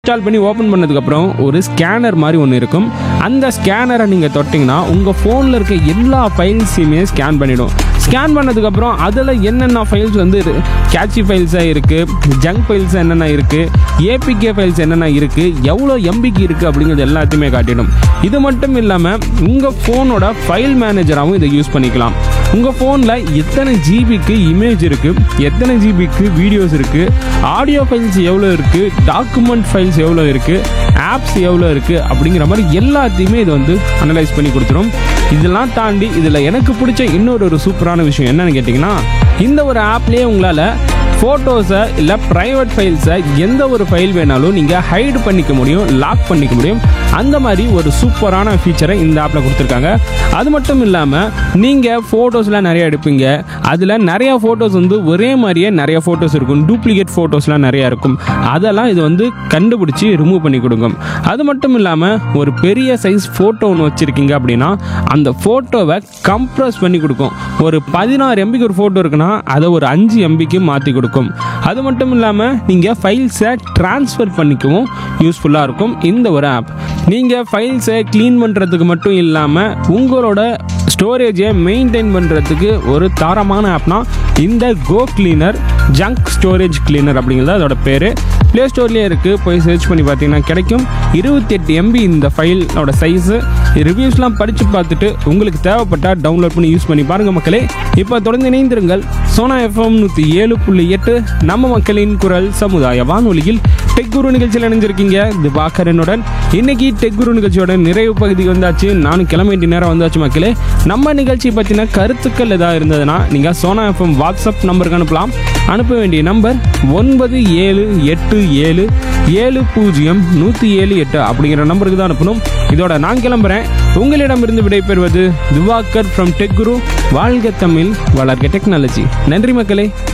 install பண்ணி open பண்ணதுக்கப்புறம் ஒரு ஸ்கேனர் மாதிரி ஒன்று இருக்கும் அந்த ஸ்கேனரை நீங்கள் தொட்டிங்கன்னா உங்கள் ஃபோனில் இருக்க எல்லா ஃபைல்ஸையுமே ஸ்கேன் பண்ணிடும் ஸ்கேன் பண்ணதுக்கப்புறம் அதில் என்னென்ன ஃபைல்ஸ் வந்து கேட்சி ஃபைல்ஸாக இருக்குது ஜங்க் ஃபைல்ஸ் என்னென்ன இருக்குது ஏபிகே ஃபைல்ஸ் என்னென்ன இருக்குது எவ்வளோ எம்பிக்கு இருக்குது அப்படிங்கிறது எல்லாத்தையுமே காட்டிடும் இது மட்டும் இல்லாமல் உங்கள் ஃபோனோட ஃபைல் மேனேஜராகவும் இதை யூஸ் பண்ணிக்கலாம் உங்கள் ஃபோனில் எத்தனை ஜிபிக்கு இமேஜ் இருக்குது எத்தனை ஜிபிக்கு வீடியோஸ் இருக்குது ஆடியோ ஃபைல்ஸ் எவ்வளோ இருக்குது டாக்குமெண்ட் ஃபைல்ஸ் எவ்வளோ இருக்குது ஆப்ஸ் எவ்வளோ இருக்குது அப்படிங்கிற மாதிரி எல்லாத்தையுமே இது வந்து அனலைஸ் பண்ணி கொடுத்துரும் இதெல்லாம் தாண்டி இதில் எனக்கு பிடிச்ச இன்னொரு ஒரு சூப்பரான விஷயம் என்னன்னு கேட்டிங்கன்னா இந்த ஒரு ஆப்லேயே உங்களால் ஃபோட்டோஸை இல்லை ப்ரைவேட் ஃபைல்ஸை எந்த ஒரு ஃபைல் வேணாலும் நீங்கள் ஹைட் பண்ணிக்க முடியும் லாக் பண்ணிக்க முடியும் அந்த மாதிரி ஒரு சூப்பரான ஃபீச்சரை இந்த ஆப்பில் கொடுத்துருக்காங்க அது மட்டும் இல்லாமல் நீங்கள் ஃபோட்டோஸ்லாம் நிறைய எடுப்பீங்க அதில் நிறைய ஃபோட்டோஸ் வந்து ஒரே மாதிரியே நிறைய ஃபோட்டோஸ் இருக்கும் டூப்ளிகேட் ஃபோட்டோஸ்லாம் நிறையா இருக்கும் அதெல்லாம் இது வந்து கண்டுபிடிச்சி ரிமூவ் பண்ணி கொடுக்கும் அது மட்டும் இல்லாமல் ஒரு பெரிய சைஸ் ஃபோட்டோ ஒன்று வச்சுருக்கீங்க அப்படின்னா அந்த ஃபோட்டோவை கம்ப்ரஸ் பண்ணி கொடுக்கும் ஒரு பதினாறு எம்பிக்கு ஒரு ஃபோட்டோ இருக்குன்னா அதை ஒரு அஞ்சு எம்பிக்கு மாற்றி கொடுக்கும் அது மட்டும் இல்லாமல் நீங்கள் ஃபைல்ஸை ட்ரான்ஸ்ஃபர் பண்ணிக்கவும் யூஸ்ஃபுல்லாக இருக்கும் இந்த ஒரு ஆப் நீங்கள் ஃபைல்ஸை க்ளீன் பண்ணுறதுக்கு மட்டும் இல்லாமல் உங்களோட ஸ்டோரேஜை மெயின்டைன் பண்ணுறதுக்கு ஒரு தரமான ஆப்னா இந்த go cleaner junk storage cleaner அப்படிங்கிறது அதோட பேர் ப்ளே ஸ்டோர்லேயே இருக்குது போய் சர்ச் பண்ணி பார்த்தீங்கன்னா கிடைக்கும் இருபத்தெட்டு எம்பி இந்த ஃபைலோட சைஸு ரிவ்யூஸ்லாம் படித்து பார்த்துட்டு உங்களுக்கு தேவைப்பட்டால் டவுன்லோட் பண்ணி யூஸ் பண்ணி பாருங்கள் மக்களே இப்போ தொடர்ந்து இணைந்திருங்கள் சோனா எஃப்எம் நூற்றி ஏழு புள்ளி எட்டு நம்ம மக்களின் குரல் சமுதாய வானொலியில் டெக் குரு நிகழ்ச்சியில் இணைஞ்சிருக்கீங்க இது பாக்கரனுடன் இன்னைக்கு டெக் குரு நிகழ்ச்சியோட நிறைவு பகுதி வந்தாச்சு நானும் கிளம்ப வேண்டிய நேரம் வந்தாச்சு மக்களே நம்ம நிகழ்ச்சி பற்றின கருத்துக்கள் ஏதாவது இருந்ததுன்னா நீங்கள் சோனா எஃப்எம் வாட்ஸ்அப் நம்பருக்கு அனுப்பலாம் அனுப்ப வேண்டிய நம்பர் ஒன்பது ஏழு எட்டு ஏழு ஏழு பூஜ்ஜியம் நூற்றி ஏழு எட்டு அப்படிங்கிற நம்பருக்கு தான் அனுப்பணும் இதோட நான் கிளம்புறேன் உங்களிடமிருந்து விடைபெறுவது திவாகர் ஃப்ரம் டெக் குரு வாழ்க தமிழ் வளர்க டெக்னாலஜி நன்றி மக்களே